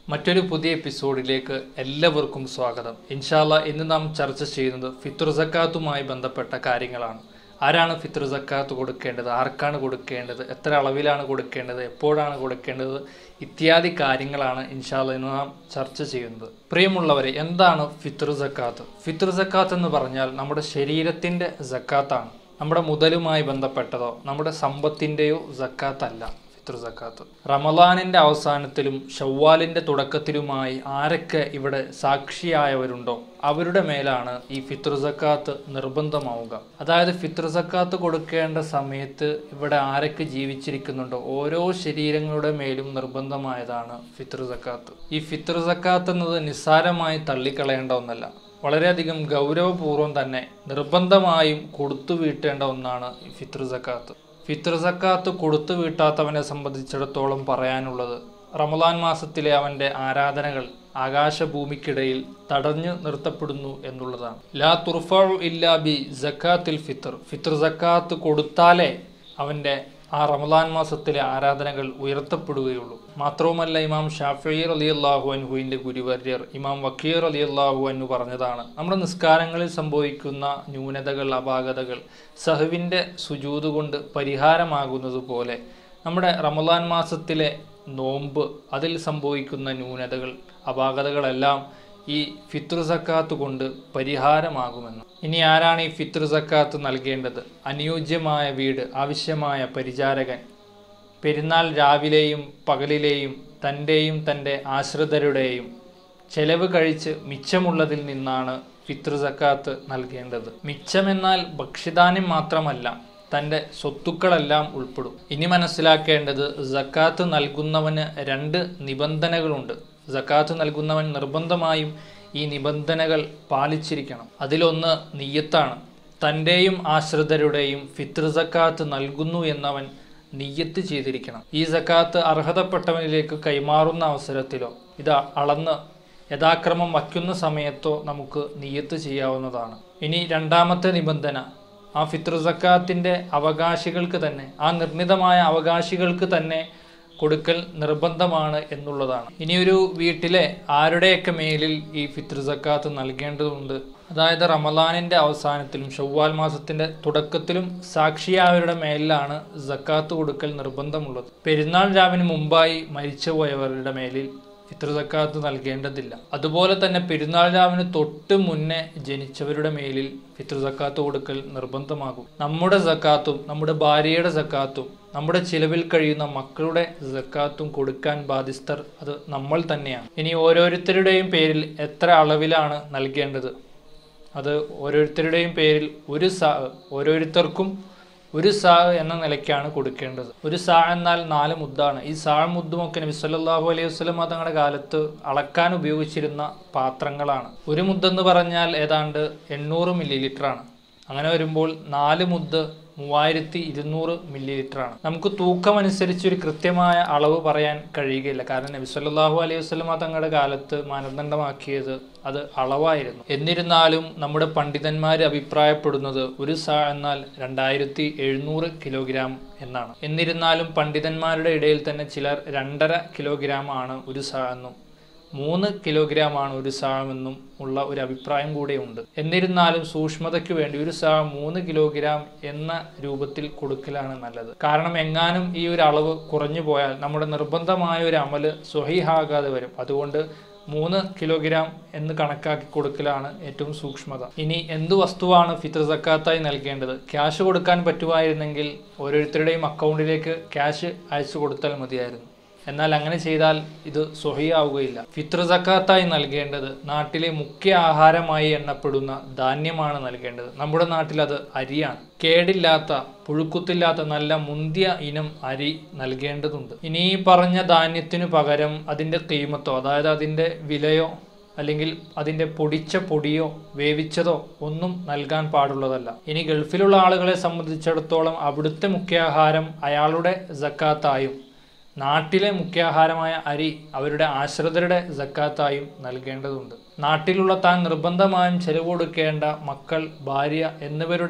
മറ്റൊരു പുതിയ എപ്പിസോഡിലേക്ക് എല്ലാവർക്കും സ്വാഗതം ഇൻഷാല്ല ഇന്ന് നാം ചർച്ച ചെയ്യുന്നത് ഫിത്ർ സക്കാത്തുമായി ബന്ധപ്പെട്ട കാര്യങ്ങളാണ് ആരാണ് ഫിത്ർ സക്കാത്ത് കൊടുക്കേണ്ടത് ആർക്കാണ് കൊടുക്കേണ്ടത് എത്ര അളവിലാണ് കൊടുക്കേണ്ടത് എപ്പോഴാണ് കൊടുക്കേണ്ടത് ഇത്യാദി കാര്യങ്ങളാണ് ഇൻഷാല്ല ഇന്ന് നാം ചർച്ച ചെയ്യുന്നത് പ്രിയമുള്ളവരെ എന്താണ് ഫിത്ർ സക്കാത്ത് ഫിത്ർ സക്കാത്ത് എന്ന് പറഞ്ഞാൽ നമ്മുടെ ശരീരത്തിൻ്റെ സക്കാത്താണ് നമ്മുടെ മുതലുമായി ബന്ധപ്പെട്ടതോ നമ്മുടെ സമ്പത്തിൻ്റെയോ സക്കാത്തല്ല ഫിത്ർ സക്കാത്ത് റമലാനിന്റെ അവസാനത്തിലും ഷവ്വാലിന്റെ തുടക്കത്തിലുമായി ആരൊക്കെ ഇവിടെ സാക്ഷിയായവരുണ്ടോ അവരുടെ മേലാണ് ഈ ഫിത്ർ സക്കാത്ത് നിർബന്ധമാവുക അതായത് ഫിത്ർ സക്കാത്ത് കൊടുക്കേണ്ട സമയത്ത് ഇവിടെ ആരൊക്കെ ജീവിച്ചിരിക്കുന്നുണ്ടോ ഓരോ ശരീരങ്ങളുടെ മേലും നിർബന്ധമായതാണ് ഫിത്ർ സക്കാത്ത് ഈ ഫിത്ർ സക്കാത്ത് എന്നത് നിസ്സാരമായി തള്ളിക്കളയേണ്ട ഒന്നല്ല വളരെയധികം ഗൗരവപൂർവ്വം തന്നെ നിർബന്ധമായും കൊടുത്തു വീട്ടേണ്ട ഒന്നാണ് ഈ ഫിത്ർ സക്കാത്ത് ഫിത്ർ സക്കാത്ത് കൊടുത്തു വീട്ടാത്തവനെ സംബന്ധിച്ചിടത്തോളം പറയാനുള്ളത് റമദാൻ മാസത്തിലെ അവന്റെ ആരാധനകൾ ആകാശഭൂമിക്കിടയിൽ തടഞ്ഞു നിർത്തപ്പെടുന്നു എന്നുള്ളതാണ് ലാ തുർഫു ഇല്ലാ ബി ജക്കാത്തിൽ ഫിത്ർ ഫിത്ർ സക്കാത്ത് കൊടുത്താലേ അവന്റെ ആ റമദാൻ മാസത്തിലെ ആരാധനകൾ ഉയർത്തപ്പെടുകയുള്ളൂ മാത്രവുമല്ല ഇമാം ഷാഫീർ അലി അള്ളാഹു അൻഹുവിൻ്റെ ഗുരുവര്യർ ഇമാം വക്കീർ അലി അള്ളാഹു അൻഹു പറഞ്ഞതാണ് നമ്മുടെ നിസ്കാരങ്ങളിൽ സംഭവിക്കുന്ന ന്യൂനതകൾ അപാകതകൾ സഹുവിൻ്റെ സുജൂത് കൊണ്ട് പരിഹാരമാകുന്നത് പോലെ നമ്മുടെ റമദാൻ മാസത്തിലെ നോമ്പ് അതിൽ സംഭവിക്കുന്ന ന്യൂനതകൾ അപാകതകളെല്ലാം ഈ ഫിത്ർ സക്കാത്ത് കൊണ്ട് പരിഹാരമാകുമെന്ന് ഇനി ആരാണ് ഈ ഫിത്ർ സക്കാത്ത് നൽകേണ്ടത് അനുയോജ്യമായ വീട് ആവശ്യമായ പരിചാരകൻ പെരുന്നാൾ രാവിലെയും പകലിലെയും തൻ്റെയും തൻ്റെ ആശ്രിതരുടെയും ചെലവ് കഴിച്ച് മിച്ചമുള്ളതിൽ നിന്നാണ് ഫിത്ർ സക്കാത്ത് നൽകേണ്ടത് മിച്ചമെന്നാൽ ഭക്ഷ്യധാന്യം മാത്രമല്ല തൻ്റെ സ്വത്തുക്കളെല്ലാം ഉൾപ്പെടും ഇനി മനസ്സിലാക്കേണ്ടത് സക്കാത്ത് നൽകുന്നവന് രണ്ട് നിബന്ധനകളുണ്ട് സക്കാത്ത് നൽകുന്നവൻ നിർബന്ധമായും ഈ നിബന്ധനകൾ പാലിച്ചിരിക്കണം അതിലൊന്ന് നീയത്താണ് തൻ്റെയും ആശ്രിതരുടെയും ഫിത്ർ സക്കാത്ത് നൽകുന്നു എന്നവൻ നിയ്യത്ത് ചെയ്തിരിക്കണം ഈ സക്കാത്ത് അർഹതപ്പെട്ടവനിലേക്ക് കൈമാറുന്ന അവസരത്തിലോ ഇത് അളന്ന് യഥാക്രമം വയ്ക്കുന്ന സമയത്തോ നമുക്ക് നിയ്യത്ത് ചെയ്യാവുന്നതാണ് ഇനി രണ്ടാമത്തെ നിബന്ധന ആ ഫിത്ർ സക്കാത്തിൻ്റെ അവകാശികൾക്ക് തന്നെ ആ നിർണിതമായ അവകാശികൾക്ക് തന്നെ കൊടുക്കൽ നിർബന്ധമാണ് എന്നുള്ളതാണ് ഇനിയൊരു വീട്ടിലെ ആരുടെയൊക്കെ മേലിൽ ഈ ഫിത്ർ സക്കാത്ത് നൽകേണ്ടതുണ്ട് അതായത് റമലാനിന്റെ അവസാനത്തിലും ഷവ്വാൽ മാസത്തിന്റെ തുടക്കത്തിലും സാക്ഷിയായവരുടെ മേലിലാണ് സക്കാത്ത് കൊടുക്കൽ നിർബന്ധമുള്ളത് പെരുന്നാൾ രാവിന് മുമ്പായി മരിച്ചുപോയവരുടെ മേലിൽ ഫിത്ർ സക്കാത്ത് നൽകേണ്ടതില്ല അതുപോലെ തന്നെ പെരുന്നാൾ രാവിന് തൊട്ട് മുന്നേ ജനിച്ചവരുടെ മേലിൽ ഫിത്ർ സക്കാത്ത് കൊടുക്കൽ നിർബന്ധമാകും നമ്മുടെ സക്കാത്തും നമ്മുടെ ഭാര്യയുടെ സക്കാത്തും നമ്മുടെ ചിലവിൽ കഴിയുന്ന മക്കളുടെ സക്കാത്തും കൊടുക്കാൻ ബാധ്യസ്ഥർ അത് നമ്മൾ തന്നെയാണ് ഇനി ഓരോരുത്തരുടെയും പേരിൽ എത്ര അളവിലാണ് നൽകേണ്ടത് അത് ഓരോരുത്തരുടെയും പേരിൽ ഒരു സാ ഓരോരുത്തർക്കും ഒരു സാ എന്ന നിലയ്ക്കാണ് കൊടുക്കേണ്ടത് ഒരു സാ എന്നാൽ നാല് മുദ്ദാണ് ഈ സാ മുദ്ദുമൊക്കെ നബി സല്ലല്ലാഹു അലൈഹി വസല്ലം തങ്ങളുടെ കാലത്ത് അളക്കാൻ ഉപയോഗിച്ചിരുന്ന പാത്രങ്ങളാണ് ഒരു മുദ്ദെന്ന് പറഞ്ഞാൽ ഏതാണ്ട് എണ്ണൂറ് മില്ലി ലിറ്ററാണ് അങ്ങനെ വരുമ്പോൾ നാല് മുദ്ദ് മൂവായിരത്തി ഇരുന്നൂറ് മില്ലി ലിറ്ററാണ് നമുക്ക് തൂക്കം അനുസരിച്ച് ഒരു കൃത്യമായ അളവ് പറയാൻ കഴിയുകയില്ല കാരണം നബി സല്ലല്ലാഹു അലൈഹി വസല്ലമ തങ്ങളുടെ കാലത്ത് മാനദണ്ഡമാക്കിയത് അത് അളവായിരുന്നു എന്നിരുന്നാലും നമ്മുടെ പണ്ഡിതന്മാർ അഭിപ്രായപ്പെടുന്നത് ഒരു സാ എന്നാൽ രണ്ടായിരത്തി എഴുന്നൂറ് കിലോഗ്രാം എന്നാണ് എന്നിരുന്നാലും പണ്ഡിതന്മാരുടെ ഇടയിൽ തന്നെ ചിലർ രണ്ടര കിലോഗ്രാം ആണ് ഒരു സാ എന്നും മൂന്ന് കിലോഗ്രാം ആണ് ഒരു സാമെന്നും ഉള്ള ഒരു അഭിപ്രായം കൂടെ ഉണ്ട് എന്നിരുന്നാലും സൂക്ഷ്മതയ്ക്ക് വേണ്ടി ഒരു സാ മൂന്ന് കിലോഗ്രാം എന്ന രൂപത്തിൽ കൊടുക്കലാണ് നല്ലത് കാരണം എങ്ങാനും ഈ ഒരു അളവ് കുറഞ്ഞു പോയാൽ നമ്മുടെ നിർബന്ധമായ ഒരു അമല് സ്വഹീഹാകാതെ വരും അതുകൊണ്ട് മൂന്ന് കിലോഗ്രാം എന്ന് കണക്കാക്കി കൊടുക്കലാണ് ഏറ്റവും സൂക്ഷ്മത ഇനി എന്ത് വസ്തുവാണ് ഫിത്ർ സക്കാത്തായി നൽകേണ്ടത് ക്യാഷ് കൊടുക്കാൻ പറ്റുമായിരുന്നെങ്കിൽ ഓരോരുത്തരുടെയും അക്കൗണ്ടിലേക്ക് ക്യാഷ് അയച്ചു കൊടുത്താൽ മതിയായിരുന്നു എന്നാൽ അങ്ങനെ ചെയ്താൽ ഇത് സ്വഹിയാവുകയില്ല ഫിത്ർ സക്കാത്തായി നൽകേണ്ടത് നാട്ടിലെ മുഖ്യ ആഹാരമായി എണ്ണപ്പെടുന്ന ധാന്യമാണ് നൽകേണ്ടത് നമ്മുടെ നാട്ടിൽ അത് അരിയാണ് കേടില്ലാത്ത പുഴുക്കുത്തില്ലാത്ത നല്ല മുന്തിയ ഇനം അരി നൽകേണ്ടതുണ്ട് ഇനി ഈ പറഞ്ഞ ധാന്യത്തിനു പകരം അതിൻ്റെ കീമത്തോ അതായത് അതിൻ്റെ വിലയോ അല്ലെങ്കിൽ അതിൻ്റെ പൊടിച്ച പൊടിയോ വേവിച്ചതോ ഒന്നും നൽകാൻ പാടുള്ളതല്ല ഇനി ഗൾഫിലുള്ള ആളുകളെ സംബന്ധിച്ചിടത്തോളം അവിടുത്തെ മുഖ്യാഹാരം അയാളുടെ സക്കാത്തായും നാട്ടിലെ മുഖ്യാഹാരമായ അരി അവരുടെ ആശ്രിതരുടെ സക്കാത്തായും നൽകേണ്ടതുണ്ട് നാട്ടിലുള്ള താൻ നിർബന്ധമായും ചെലവ് കൊടുക്കേണ്ട മക്കൾ ഭാര്യ എന്നിവരുടെ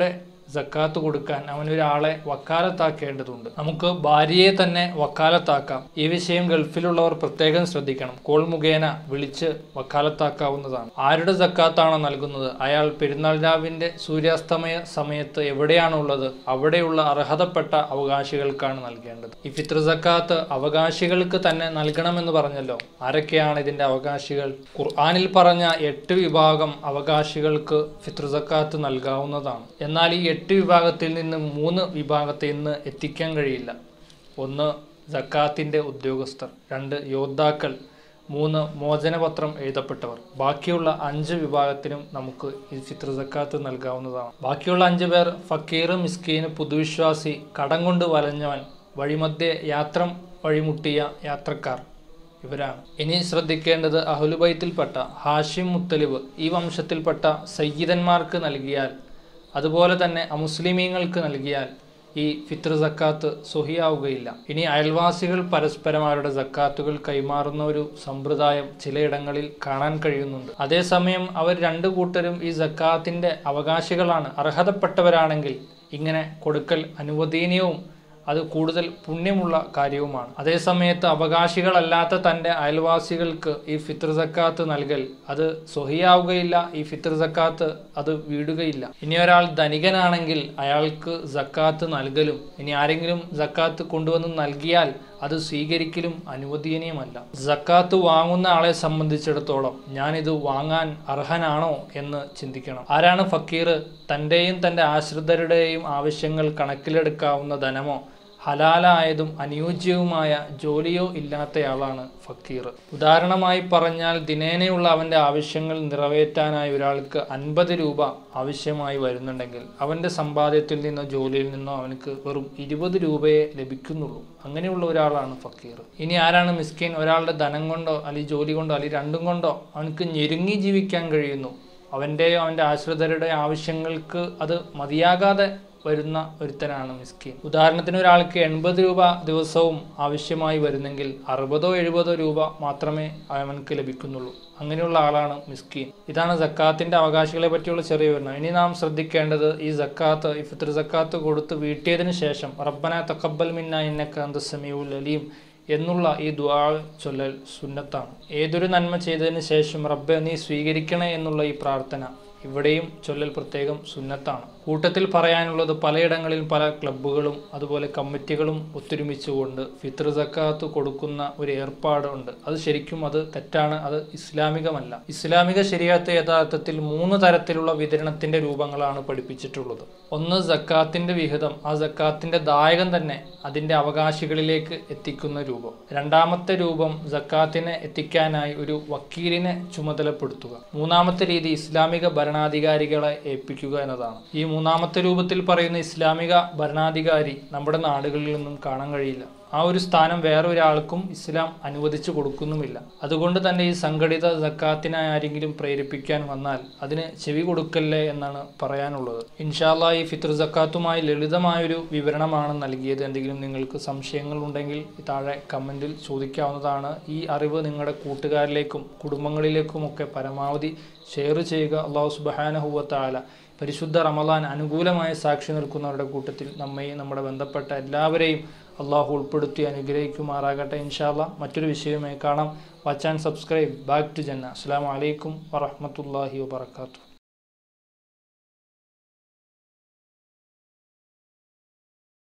സക്കാത്ത് കൊടുക്കാൻ അവനൊരാളെ വക്കാലത്താക്കേണ്ടതുണ്ട് നമുക്ക് ഭാര്യയെ തന്നെ വക്കാലത്താക്കാം ഈ വിഷയം ഗൾഫിലുള്ളവർ പ്രത്യേകം ശ്രദ്ധിക്കണം കോൾ മുഖേന വിളിച്ച് വക്കാലത്താക്കാവുന്നതാണ് ആരുടെ സക്കാത്താണോ നൽകുന്നത് അയാൾ പെരുന്നാൾ രാവിന്റെ സൂര്യാസ്തമയ സമയത്ത് എവിടെയാണുള്ളത് അവിടെയുള്ള അർഹതപ്പെട്ട അവകാശികൾക്കാണ് നൽകേണ്ടത് ഈ ഫിത്ർ സക്കാത്ത് അവകാശികൾക്ക് തന്നെ നൽകണമെന്ന് പറഞ്ഞല്ലോ ആരൊക്കെയാണ് ഇതിന്റെ അവകാശികൾ ഖുർആനിൽ പറഞ്ഞ എട്ട് വിഭാഗം അവകാശികൾക്ക് ഫിത്ർ സക്കാത്ത് നൽകാവുന്നതാണ് എന്നാൽ ഈ എട്ട് വിഭാഗത്തിൽ നിന്ന് മൂന്ന് വിഭാഗത്തെ ഇന്ന് എത്തിക്കാൻ കഴിയില്ല ഒന്ന് സക്കാത്തിന്റെ ഉദ്യോഗസ്ഥർ രണ്ട് യോദ്ധാക്കൾ മൂന്ന് മോചനപത്രം എഴുതപ്പെട്ടവർ ബാക്കിയുള്ള അഞ്ച് വിഭാഗത്തിനും നമുക്ക് ഈ ഫിത്ർ സക്കാത്ത് നൽകാവുന്നതാണ് ബാക്കിയുള്ള അഞ്ച് പേർ ഫക്കീർ മിസ്കീന് പുതുവിശ്വാസി കടം കൊണ്ട് വലഞ്ഞവൻ വഴിമധ്യേ യാത്ര വഴിമുട്ടിയ യാത്രക്കാർ ഇവരാണ് ഇനി ശ്രദ്ധിക്കേണ്ടത് അഹുലുബൈത്തിൽപ്പെട്ട ഹാഷിം മുത്തലിബ് ഈ വംശത്തിൽപ്പെട്ട സയ്യിദന്മാർക്ക് നൽകിയാൽ അതുപോലെ തന്നെ അമുസ്ലിമീങ്ങൾക്ക് നൽകിയാൽ ഈ ഫിത്ർ സക്കാത്ത് സുഹിയാവുകയില്ല ഇനി അയൽവാസികൾ പരസ്പരം അവരുടെ സക്കാത്തുകൾ കൈമാറുന്ന ഒരു സമ്പ്രദായം ചിലയിടങ്ങളിൽ കാണാൻ കഴിയുന്നുണ്ട് അതേസമയം അവർ രണ്ടു കൂട്ടരും ഈ സക്കാത്തിന്റെ അവകാശികളാണ് അർഹതപ്പെട്ടവരാണെങ്കിൽ ഇങ്ങനെ കൊടുക്കൽ അനുവദനീയവും അത് കൂടുതൽ പുണ്യമുള്ള കാര്യവുമാണ് അതേസമയത്ത് അവകാശികളല്ലാത്ത തൻ്റെ അയൽവാസികൾക്ക് ഈ ഫിത്ർ സക്കാത്ത് നൽകൽ അത് സ്വഹിയാവുകയില്ല ഈ ഫിത്ർ സക്കാത്ത് അത് വീടുകയില്ല ഇനി ഒരാൾ ധനികനാണെങ്കിൽ അയാൾക്ക് സക്കാത്ത് നൽകലും ഇനി ആരെങ്കിലും സക്കാത്ത് കൊണ്ടുവന്ന് നൽകിയാൽ അത് സ്വീകരിക്കലും അനുവദനീയമല്ല സക്കാത്ത് വാങ്ങുന്ന ആളെ സംബന്ധിച്ചിടത്തോളം ഞാനിത് വാങ്ങാൻ അർഹനാണോ എന്ന് ചിന്തിക്കണം ആരാണ് ഫക്കീർ തൻ്റെയും തൻ്റെ ആശ്രിതരുടെയും ആവശ്യങ്ങൾ കണക്കിലെടുക്കാവുന്ന ധനമോ ഹലാലായതും അനുയോജ്യവുമായ ജോലിയോ ഇല്ലാത്തയാളാണ് ഫക്കീർ ഉദാഹരണമായി പറഞ്ഞാൽ ദിനേനയുള്ള അവൻ്റെ ആവശ്യങ്ങൾ നിറവേറ്റാനായി ഒരാൾക്ക് അൻപത് രൂപ ആവശ്യമായി വരുന്നുണ്ടെങ്കിൽ അവൻ്റെ സമ്പാദ്യത്തിൽ നിന്നോ ജോലിയിൽ നിന്നോ അവനക്ക് വെറും ഇരുപത് രൂപയെ ലഭിക്കുന്നുള്ളൂ അങ്ങനെയുള്ള ഒരാളാണ് ഫക്കീർ ഇനി ആരാണ് മിസ്കിൻ ഒരാളുടെ ധനം കൊണ്ടോ അല്ലെങ്കിൽ ജോലി കൊണ്ടോ അല്ലെങ്കിൽ രണ്ടും കൊണ്ടോ അവനക്ക് ഞെരുങ്ങി ജീവിക്കാൻ കഴിയുന്നു അവൻ്റെയോ അവൻ്റെ ആശ്രിതരുടെ ആവശ്യങ്ങൾക്ക് അത് മതിയാകാതെ വരുന്ന ഒരുത്തനാണ് മിസ്കിൻ ഉദാഹരണത്തിന് ഒരാൾക്ക് എൺപത് രൂപ ദിവസവും ആവശ്യമായി വരുന്നെങ്കിൽ അറുപതോ എഴുപതോ രൂപ മാത്രമേ അവനക്ക് ലഭിക്കുന്നുള്ളൂ അങ്ങനെയുള്ള ആളാണ് മിസ്കീൻ ഇതാണ് സക്കാത്തിന്റെ അവകാശികളെ പറ്റിയുള്ള ചെറിയ വിവരണം ഇനി നാം ശ്രദ്ധിക്കേണ്ടത് ഈ സക്കാത്ത് ഈ ഫിത്ർ സക്കാത്ത് കൊടുത്ത് വീട്ടിയതിനു ശേഷം റബ്ബന തക്കബൽ മിന്ന ഇന്നക്ക അന്ത സമീഉൽ അലീം എന്നുള്ള ഈ ദുആ ചൊല്ലൽ സുന്നത്താണ് ഏതൊരു നന്മ ചെയ്തതിന് ശേഷം റബ്ബെ നീ സ്വീകരിക്കണേ എന്നുള്ള ഈ പ്രാർത്ഥന ഇവിടെയും ചൊല്ലൽ പ്രത്യേകം സുന്നത്താണ് കൂട്ടത്തിൽ പറയാനുള്ളത് പലയിടങ്ങളിൽ പല ക്ലബ്ബുകളും അതുപോലെ കമ്മിറ്റികളും ഒത്തൊരുമിച്ചുകൊണ്ട് ഫിത്ർ സക്കാത്ത് കൊടുക്കുന്ന ഒരു ഏർപ്പാടുണ്ട് അത് ശരിക്കും അത് തെറ്റാണ് അത് ഇസ്ലാമികമല്ല ഇസ്ലാമിക ശരിയാത്ത യഥാർത്ഥത്തിൽ മൂന്ന് തരത്തിലുള്ള വിതരണത്തിന്റെ രൂപങ്ങളാണ് പഠിപ്പിച്ചിട്ടുള്ളത് ഒന്ന് സക്കാത്തിന്റെ വിഹിതം ആ സക്കാത്തിന്റെ ദായകം തന്നെ അതിന്റെ അവകാശികളിലേക്ക് എത്തിക്കുന്ന രൂപം രണ്ടാമത്തെ രൂപം സക്കാത്തിനെ എത്തിക്കാനായി ഒരു വക്കീലിനെ ചുമതലപ്പെടുത്തുക മൂന്നാമത്തെ രീതി ഇസ്ലാമിക ഭരണാധികാരികളെ ഏൽപ്പിക്കുക എന്നതാണ് ഈ മൂന്നാമത്തെ രൂപത്തിൽ പറയുന്ന ഇസ്ലാമിക ഭരണാധികാരി നമ്മുടെ നാടുകളിൽ നിന്നും കാണാൻ കഴിയില്ല ആ ഒരു സ്ഥാനം വേറെ ഒരാൾക്കും ഇസ്ലാം അനുവദിച്ചു കൊടുക്കുന്നുമില്ല അതുകൊണ്ട് തന്നെ ഈ സംഘടിത സക്കാത്തിനായി ആരെങ്കിലും പ്രേരിപ്പിക്കാൻ വന്നാൽ അതിന് ചെവി കൊടുക്കല്ലേ എന്നാണ് പറയാനുള്ളത് ഇൻഷാല്ല ഈ ഫിത്ർ സക്കാത്തുമായി ലളിതമായൊരു വിവരണമാണ് നൽകിയത് എന്തെങ്കിലും നിങ്ങൾക്ക് സംശയങ്ങൾ ഉണ്ടെങ്കിൽ താഴെ കമൻറ്റിൽ ചോദിക്കാവുന്നതാണ് ഈ അറിവ് നിങ്ങളുടെ കൂട്ടുകാരിലേക്കും കുടുംബങ്ങളിലേക്കും ഒക്കെ പരമാവധി ഷെയർ ചെയ്യുക അള്ളാഹു സുബാനഹുവത്താല പരിശുദ്ധ റമലാൻ അനുകൂലമായ സാക്ഷി നിൽക്കുന്നവരുടെ കൂട്ടത്തിൽ നമ്മയും നമ്മുടെ ബന്ധപ്പെട്ട എല്ലാവരെയും അള്ളാഹു ഉൾപ്പെടുത്തി അനുഗ്രഹിക്കുമാറാകട്ടെ ഇൻഷാല്ല മറ്റൊരു വിഷയവുമായി കാണാം watch and subscribe back to ജന്ന അസ്സാം വലൈക്കും വറഹമത്തല്ലാഹി വാത്തു